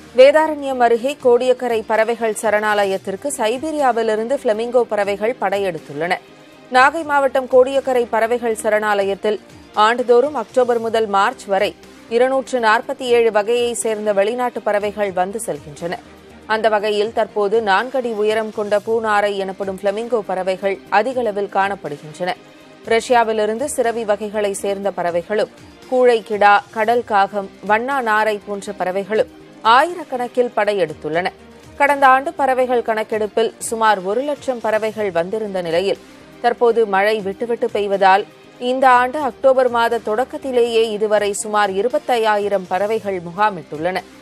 வேதாரண்யம் அருகே கோடியக்கரை பறவைகள் சரணாலயத்திற்கு சைபீரியாவிலிருந்து பிளமிங்கோ பறவைகள் படையெடுத்துள்ளன நாகை மாவட்டம் கோடியக்கரை பறவைகள் சரணாலயத்தில் ஆண்டுதோறும் அக்டோபர் முதல் மார்ச் வரை இருநூற்று நாற்பத்தி ஏழு வகையைச் சேர்ந்த வெளிநாட்டு பறவைகள் வந்து செல்கின்றன அந்த வகையில் தற்போது நான்கடி உயரம் கொண்ட பூநாரை எனப்படும் பிளமிங்கோ பறவைகள் அதிகளவில் காணப்படுகின்றன ரஷ்யாவிலிருந்து சிறவி வகைகளை சேர்ந்த பறவைகளும் கூழைக்கிடா கடல் காகம் வண்ணா நாரை போன்ற பறவைகளும் ஆயிரக்கணக்கில் படையெடுத்துள்ளன கடந்த ஆண்டு பறவைகள் கணக்கெடுப்பில் சுமார் ஒரு லட்சம் பறவைகள் வந்திருந்த நிலையில் தற்போது மழை விட்டுவிட்டு பெய்வதால் இந்த ஆண்டு அக்டோபர் மாத தொடக்கத்திலேயே இதுவரை சுமார் இருபத்தையாயிரம் பறவைகள் முகாமிட்டுள்ளன